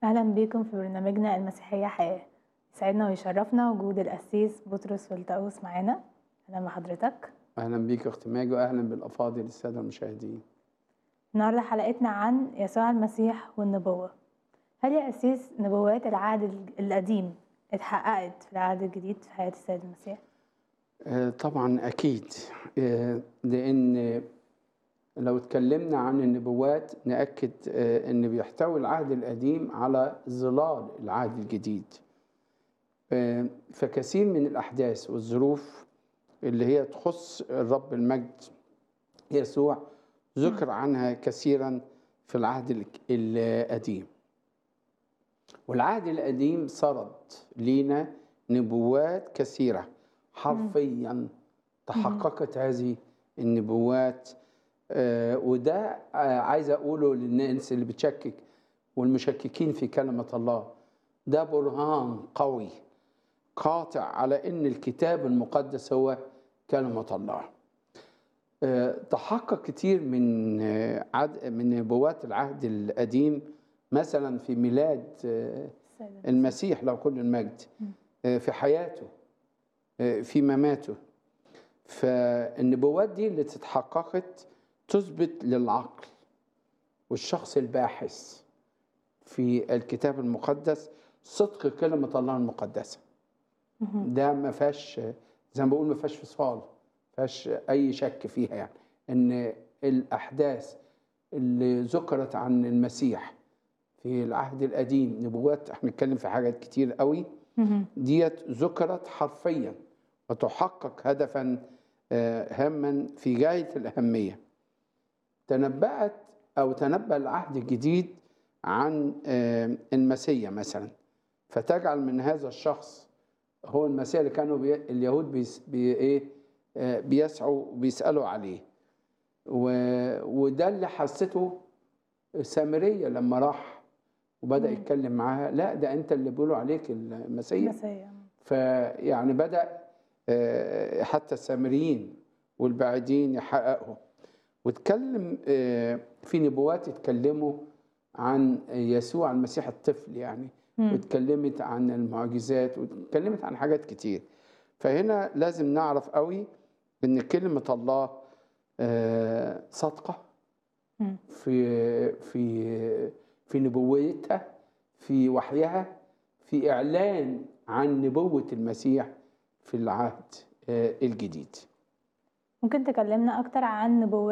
أهلا بيكم في برنامجنا المسيحية حياة يسعدنا ويشرفنا وجود القسيس بطرس فلتأوس معانا أهلا بحضرتك اهلا بيك يا اخت ماجي واهلا بالافاضل الساده المشاهدين النهاردة حلقتنا عن يسوع المسيح والنبوة هل يا قسيس نبوات العهد ال- القديم اتحققت في العهد الجديد في حياة السيد المسيح؟ آه، طبعا اكيد آه، لان لو اتكلمنا عن النبوات ناكد آه، ان بيحتوي العهد القديم على ظلال العهد الجديد آه، فكثير من الاحداث والظروف اللي هي تخص الرب المجد يسوع ذكر عنها كثيرا في العهد الك- القديم والعهد القديم سرد لينا نبوات كثيرة حرفيا تحققت هذه النبوات آه، وده آه، عايز أقوله للناس اللي بتشكك والمشككين في كلمة الله ده برهان قوي قاطع على أن الكتاب المقدس هو كلمة الله آه، تحقق كتير من آه، عد من نبوات العهد القديم مثلا في ميلاد آه، السيد المسيح له كل المجد آه، في حياته آه، في مماته فالنبوات دي اللي تتحققت تثبت للعقل والشخص الباحث في الكتاب المقدس صدق كلمة الله المقدسة ده ما فيهاش زي ما بقول ما فيهاش فصال ما فيهاش أي شك فيها يعني إن الأحداث اللي ذكرت عن المسيح في العهد القديم نبوات احنا نتكلم في حاجات كتير قوي مهم. ديت ذكرت حرفيا وتحقق هدفا آه، هاما في غاية الأهمية تنبأت أو تنبأ العهد الجديد عن آه، المسيا مثلا فتجعل من هذا الشخص هو المسيح اللي كانوا بي اليهود بيس بي إيه آه، بيسعوا بيسألوا عليه و- وده اللي حسته سامرية لما راح وبدأ مم. يتكلم معاها لا ده أنت اللي بيقولوا عليك المسيح مسيح فيعني بدأ آه، حتى السامريين والبعيدين يحققوا واتكلم آه، في نبوات اتكلموا عن يسوع المسيح الطفل يعني مم. واتكلمت عن المعجزات واتكلمت عن حاجات كتير فهنا لازم نعرف قوي ان كلمة الله آه، صادقة مم. في في في نبوتها في وحيها في إعلان عن نبوة المسيح في العهد آه، الجديد ممكن تكلمنا أكتر عن نبوات